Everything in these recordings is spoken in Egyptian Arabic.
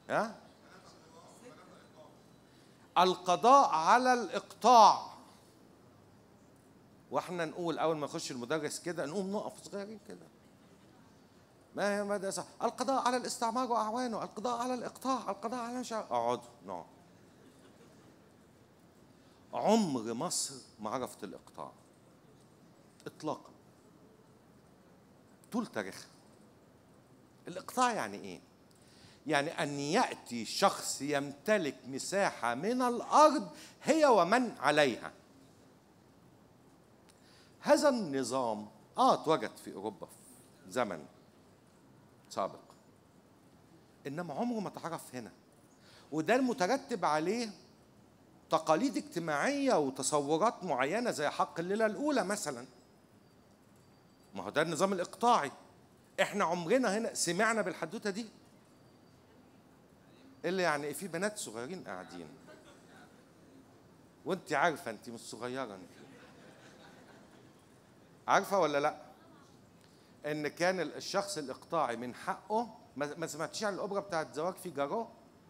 ها القضاء على الاقطاع واحنا نقول اول ما يخش المدرس كده نقوم نقف صغيرين كده ما هي مدرسة القضاء على الاستعمار واعوانه القضاء على الاقطاع القضاء على مش عارف- اقعدوا نقعد عمر مصر ما عرفت الاقطاع اطلاقا طول تاريخها الاقطاع يعني ايه يعني ان ياتي شخص يمتلك مساحه من الارض هي ومن عليها هذا النظام اه اتوجد في اوروبا في زمن سابق انما عمره ما اتعرف هنا وده المترتب عليه تقاليد اجتماعيه وتصورات معينه زي حق الليله الاولى مثلا ما هو ده النظام الاقطاعي احنا عمرنا هنا سمعنا بالحدوته دي اللي يعني في بنات صغيرين قاعدين وانت عارفه انت مش صغيره انت عارفه ولا لا ان كان الشخص الاقطاعي من حقه ما ما سمعتيش عن الاوبرا بتاعت زواج في جارو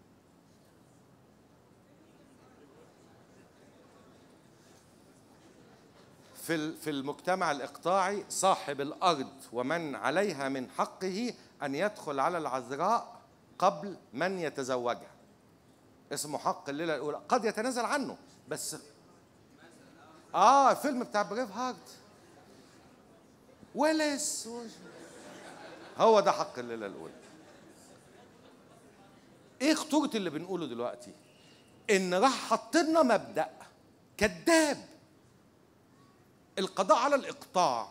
في ال- في المجتمع الاقطاعي صاحب الارض ومن عليها من حقه ان يدخل على العذراء قبل من يتزوجها اسمه حق الليله الاولى قد يتنازل عنه بس اه فيلم بتاع بريف هارت ولس هو ده حق الليله الاولى ايه خطوره اللي بنقوله دلوقتي ان راح حط لنا مبدا كذاب القضاء على الاقطاع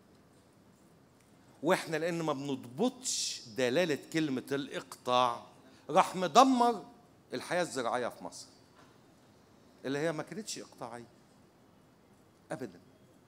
واحنا لان ما بنضبطش دلاله كلمه الاقطاع راح مدمر الحياه الزراعيه في مصر اللي هي ما كانتش اقطاعيه ابدا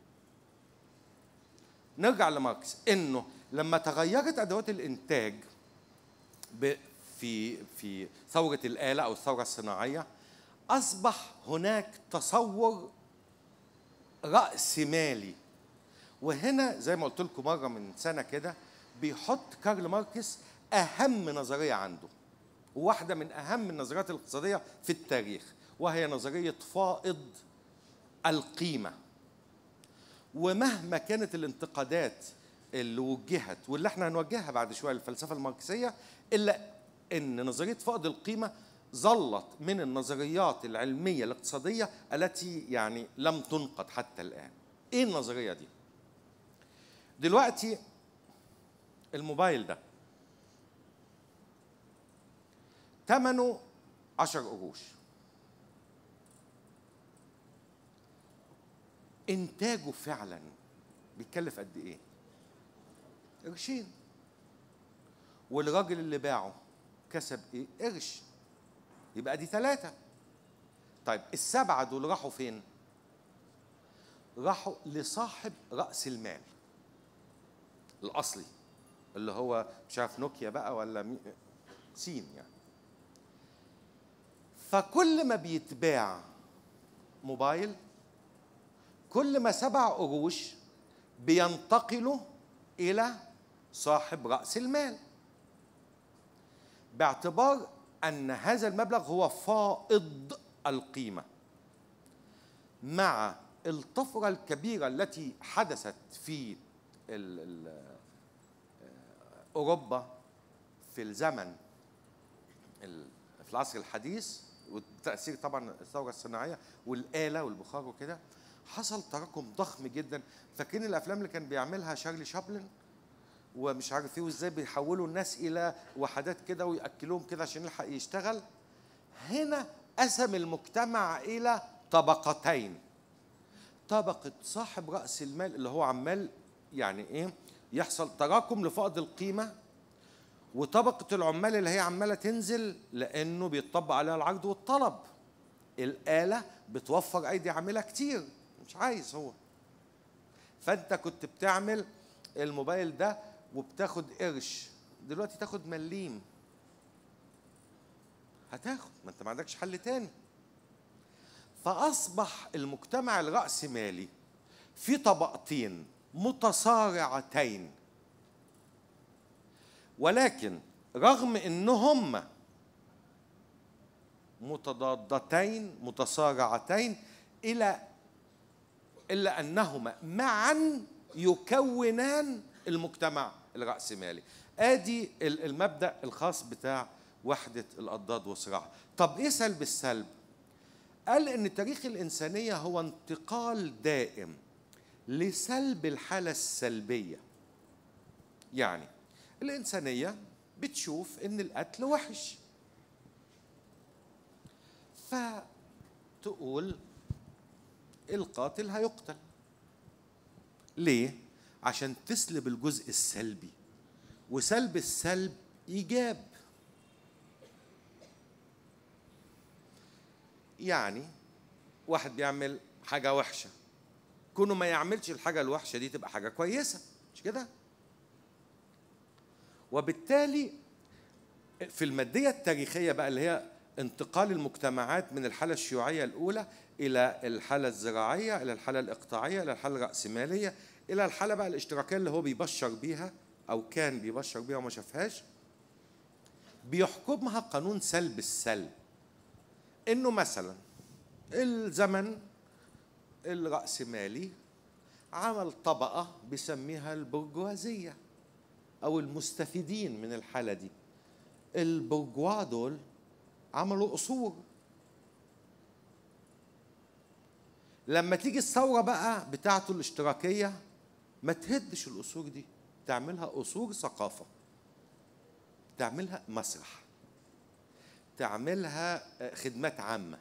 نرجع لماركس انه لما تغيرت ادوات الانتاج ب- في في ثوره الاله او الثوره الصناعيه اصبح هناك تصور راس مالي وهنا زي ما قلت لكم مره من سنه كده بيحط كارل ماركس اهم نظريه عنده وواحده من اهم النظريات الاقتصاديه في التاريخ وهي نظريه فائض القيمه ومهما كانت الانتقادات اللي وجهت واللي احنا هنوجهها بعد شويه للفلسفه الماركسيه الا ان نظريه فائض القيمه ظلت من النظريات العلميه الاقتصاديه التي يعني لم تنقد حتى الان. ايه النظريه دي؟ دلوقتي الموبايل ده ثمنه 10 قروش انتاجه فعلا بيتكلف قد ايه قرشين والراجل اللي باعه كسب ايه قرش يبقى دي ثلاثة طيب السبعة دول راحوا فين راحوا لصاحب رأس المال الأصلي اللي هو مش عارف نوكيا بقى ولا مي... سين يعني فكل ما بيتباع موبايل كل ما سبع قروش بينتقلوا إلى صاحب رأس المال باعتبار أن هذا المبلغ هو فائض القيمة مع الطفرة الكبيرة التي حدثت في ال ال أوروبا في الزمن ال- في العصر الحديث والتأثير طبعا الثورة الصناعية والآلة والبخار وكده حصل تراكم ضخم جدا فاكرين الأفلام اللي كان بيعملها شارلي شابلن ومش عارف ايه وازاي بيحولوا الناس الى وحدات كده وياكلوهم كده عشان يلحق يشتغل هنا قسم المجتمع الى طبقتين طبقه صاحب راس المال اللي هو عمال يعني ايه يحصل تراكم لفقد القيمه وطبقه العمال اللي هي عماله تنزل لانه بيطبق عليها العرض والطلب الاله بتوفر ايدي عامله كتير مش عايز هو فانت كنت بتعمل الموبايل ده وبتاخد قرش دلوقتي تاخد مليم هتاخد ما انت ما عندكش حل تاني فاصبح المجتمع الراسمالي في طبقتين متصارعتين ولكن رغم ان هم متضادتين متصارعتين الى الا انهما معا يكونان المجتمع الرأسمالي ادي المبدا الخاص بتاع وحده الاضداد وصراعها طب ايه سلب السلب قال ان تاريخ الانسانيه هو انتقال دائم لسلب الحاله السلبيه يعني الانسانيه بتشوف ان القتل وحش فتقول القاتل هيقتل ليه عشان تسلب الجزء السلبي وسلب السلب ايجاب يعني واحد بيعمل حاجه وحشه كونه ما يعملش الحاجه الوحشه دي تبقى حاجه كويسه مش كده وبالتالي في الماديه التاريخيه بقى اللي هي انتقال المجتمعات من الحاله الشيوعيه الاولى الى الحاله الزراعيه الى الحاله الاقطاعيه الى الحاله الراسماليه الى الحاله بقى الاشتراكيه اللي هو بيبشر بيها او كان بيبشر بيها وما شافهاش بيحكمها قانون سلب السلب انه مثلا الزمن الرأسمالي عمل طبقة بيسميها البرجوازية أو المستفيدين من الحالة دي البرجوا دول عملوا قصور لما تيجي الثورة بقى بتاعته الاشتراكية ما تهدش القصور دي تعملها قصور ثقافة تعملها مسرح تعملها خدمات عامة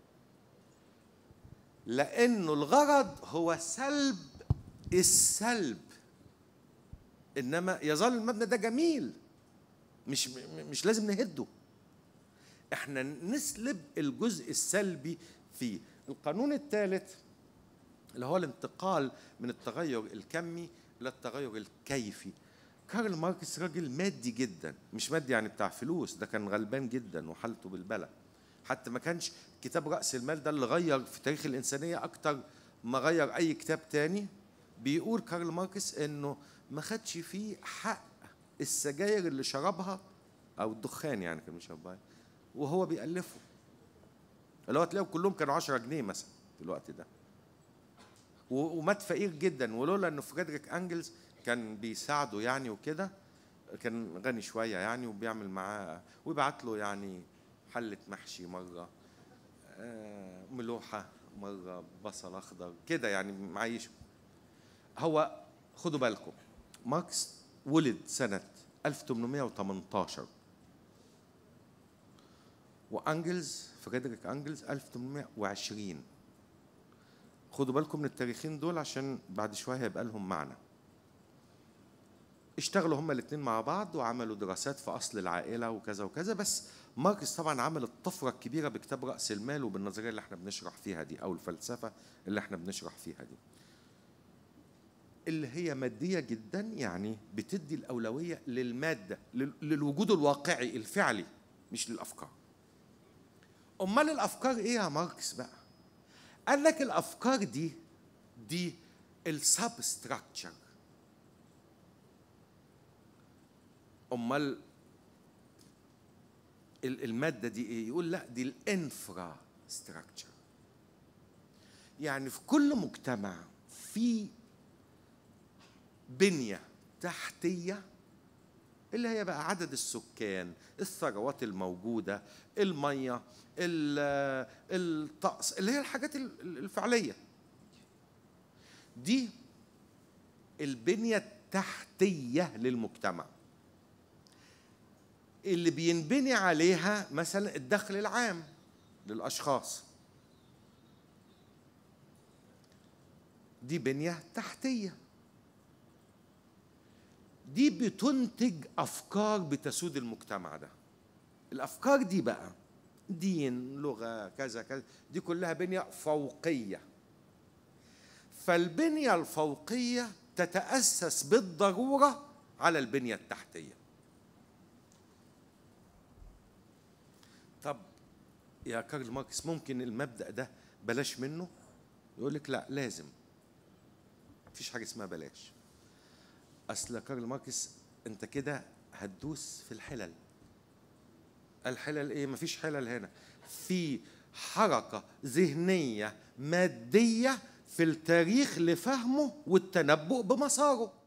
لأنه الغرض هو سلب السلب إنما يظل المبنى ده جميل مش مش لازم نهده احنا نسلب الجزء السلبي فيه القانون الثالث اللي هو الانتقال من التغير الكمي الى التغير الكيفي كارل ماركس راجل مادي جدا مش مادي يعني بتاع فلوس ده كان غلبان جدا وحالته بالبلد حتى ما كانش كتاب رأس المال ده اللي غير في تاريخ الإنسانية أكتر ما غير أي كتاب تاني بيقول كارل ماركس إنه ما خدش فيه حق السجاير اللي شربها أو الدخان يعني كان بيشربها وهو بيألفه اللي هو تلاقيهم كلهم كانوا 10 جنيه مثلا في الوقت ده ومات فقير جدا ولولا انه فريدريك انجلز كان بيساعده يعني وكده كان غني شويه يعني وبيعمل معاه ويبعت له يعني حله محشي مره ملوحه مره بصل اخضر كده يعني معيش هو خدوا بالكم ماركس ولد سنه 1818 وانجلز فريدريك انجلز 1820 خدوا بالكم من التاريخين دول عشان بعد شويه هيبقى لهم معنى اشتغلوا هما الاثنين مع بعض وعملوا دراسات في اصل العائله وكذا وكذا بس ماركس طبعا عمل الطفره الكبيره بكتاب راس المال وبالنظريه اللي احنا بنشرح فيها دي او الفلسفه اللي احنا بنشرح فيها دي اللي هي ماديه جدا يعني بتدي الاولويه للماده للوجود الواقعي الفعلي مش للافكار امال الافكار ايه يا ماركس بقى قال لك الافكار دي دي السبستراكشر امال الماده دي ايه يقول لا دي الانفرا ستراكشر يعني في كل مجتمع في بنيه تحتيه اللي هي بقى عدد السكان الثروات الموجوده الميه الطقس اللي هي الحاجات الفعليه دي البنيه التحتيه للمجتمع اللي بينبني عليها مثلا الدخل العام للاشخاص دي بنيه تحتيه دي بتنتج افكار بتسود المجتمع ده الافكار دي بقى دين لغه كذا كذا دي كلها بنيه فوقيه فالبنيه الفوقيه تتاسس بالضروره على البنيه التحتيه طب يا كارل ماركس ممكن المبدا ده بلاش منه يقول لك لا لازم مفيش حاجه اسمها بلاش اصل كارل ماركس انت كده هتدوس في الحلل الحلل ايه مفيش حلل هنا في حركه ذهنيه ماديه في التاريخ لفهمه والتنبؤ بمساره